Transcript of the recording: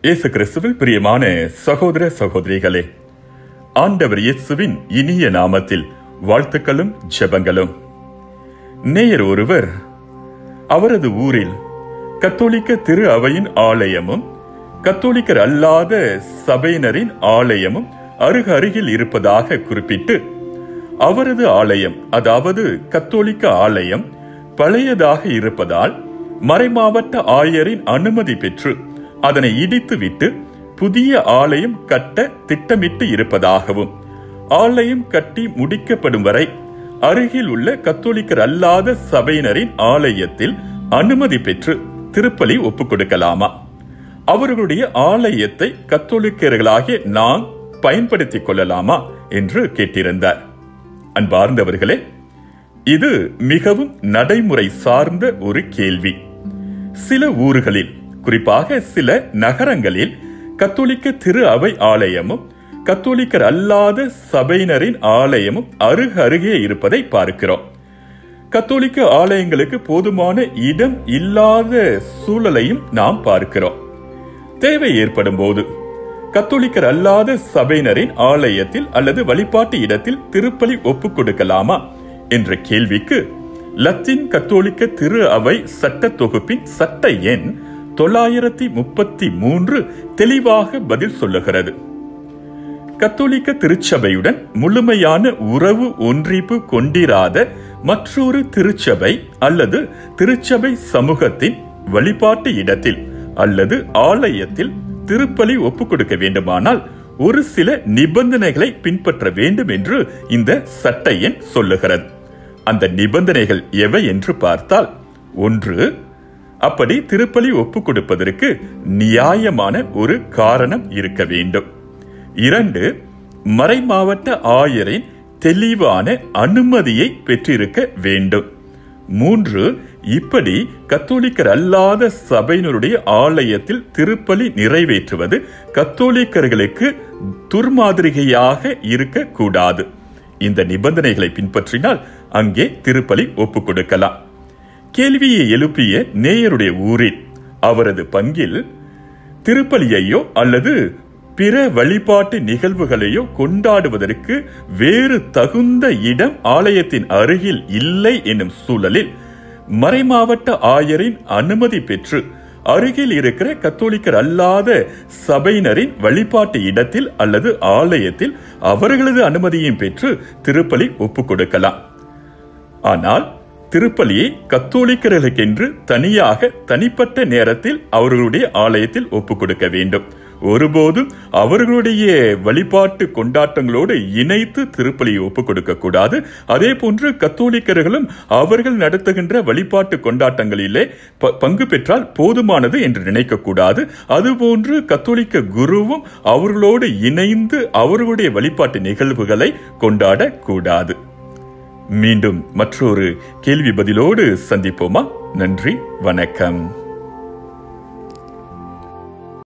இயேசு கிறிஸ்துவில் பிரியமான சகோதர சகோதரிகளே ஆண்டவர் இயேசுவின் இனிய நாமத்தில் வாழ்த்துக்களும் ஜெபங்களும் நேயர் ஒருவர் அவரது ஊரில் கத்தோலிக்க திரு அவையின் ஆலயமும் கத்தோலிக்கர் அல்லாத சபையினரின் ஆலயமும் அருகு அருகில் இருப்பதாக குறிப்பிட்டு அவரது ஆலயம் அதாவது கத்தோலிக்க ஆலயம் பழையதாக இருப்பதால் மறைமாவட்ட ஆயரின் அனுமதி பெற்று அதனை இடித்துவிட்டு புதிய ஆலயம் கட்ட திட்டமிட்டு இருப்பதாகவும் ஆலயம் கட்டி முடிக்கப்படும் வரை அருகில் உள்ள கத்தோலிக்கர் அல்லாத சபையினரின் ஆலயத்தில் அனுமதி பெற்று திருப்பலி ஒப்புக் கொடுக்கலாமா அவர்களுடைய ஆலயத்தை கத்தோலிக்கர்களாகிய நாம் பயன்படுத்திக் கொள்ளலாமா என்று கேட்டிருந்தார் அன்பார்ந்தவர்களே இது மிகவும் நடைமுறை சார்ந்த ஒரு கேள்வி சில ஊர்களில் குறிப்பாக சில நகரங்களில் கத்தோலிக்க திரு அவை ஆலயமும் கத்தோலிக்கர் அல்லாத சபையினரின் ஆலயமும் அருகு அருகே இருப்பதை பார்க்கிறோம் கத்தோலிக்க ஆலயங்களுக்கு போதுமான இடம் இல்லாத சூழலையும் நாம் பார்க்கிறோம் தேவை ஏற்படும் போது கத்தோலிக்கர் அல்லாத சபையினரின் ஆலயத்தில் அல்லது வழிபாட்டு இடத்தில் திருப்பலி ஒப்புக் கொடுக்கலாமா என்ற கேள்விக்கு லத்தீன் கத்தோலிக்க திரு அவை சட்ட தொகுப்பின் சட்ட எண் தொள்ளாயிரத்தி முப்பத்தி மூன்று தெளிவாக பதில் சொல்லுகிறது கத்தோலிக்க திருச்சபையுடன் முழுமையான உறவு ஒன்றிப்பு கொண்டிராத மற்றொரு திருச்சபை அல்லது திருச்சபை சமூகத்தின் வழிபாட்டு இடத்தில் அல்லது ஆலயத்தில் திருப்பலி ஒப்புக் கொடுக்க வேண்டுமானால் ஒரு சில நிபந்தனைகளை பின்பற்ற வேண்டும் என்று இந்த சட்ட எண் சொல்லுகிறது அந்த நிபந்தனைகள் எவை என்று பார்த்தால் ஒன்று அப்படி திருப்பலி ஒப்புக் கொடுப்பதற்கு நியாயமான ஒரு காரணம் இருக்க வேண்டும் இரண்டு மறைமாவட்ட ஆயரின் தெளிவான அனுமதியை பெற்றிருக்க வேண்டும் மூன்று இப்படி கத்தோலிக்கர் அல்லாத சபையினருடைய ஆலயத்தில் திருப்பலி நிறைவேற்றுவது கத்தோலிக்கர்களுக்கு துர்மாதிரிகையாக இருக்கக்கூடாது இந்த நிபந்தனைகளை பின்பற்றினால் அங்கே திருப்பலி ஒப்புக் கொடுக்கலாம் கேள்வியை எழுப்பிய நேயருடைய ஊரில் அவரது பங்கில் திருப்பலியையோ அல்லது பிற வழிபாட்டு நிகழ்வுகளையோ கொண்டாடுவதற்கு வேறு தகுந்த இடம் ஆலயத்தின் அருகில் இல்லை என்னும் சூழலில் மறைமாவட்ட ஆயரின் அனுமதி பெற்று அருகில் இருக்கிற கத்தோலிக்கர் அல்லாத சபையினரின் வழிபாட்டு இடத்தில் அல்லது ஆலயத்தில் அவர்களது அனுமதியும் பெற்று திருப்பலி ஒப்புக் கொடுக்கலாம் ஆனால் திருப்பலியை கத்தோலிக்கர்களுக்கென்று தனியாக தனிப்பட்ட நேரத்தில் அவர்களுடைய ஆலயத்தில் ஒப்புக் கொடுக்க வேண்டும் ஒருபோதும் அவர்களுடைய வழிபாட்டு கொண்டாட்டங்களோடு இணைத்து திருப்பலியை ஒப்புக் கொடுக்க கூடாது அதே போன்று கத்தோலிக்கர்களும் அவர்கள் நடத்துகின்ற வழிபாட்டு கொண்டாட்டங்களிலே பங்கு பெற்றால் போதுமானது என்று நினைக்கக்கூடாது அதுபோன்று கத்தோலிக்க குருவும் அவர்களோடு இணைந்து அவர்களுடைய வழிபாட்டு நிகழ்வுகளை கொண்டாடக்கூடாது மீண்டும் மற்றொரு கேள்வி பதிலோடு சந்திப்போமா நன்றி வணக்கம்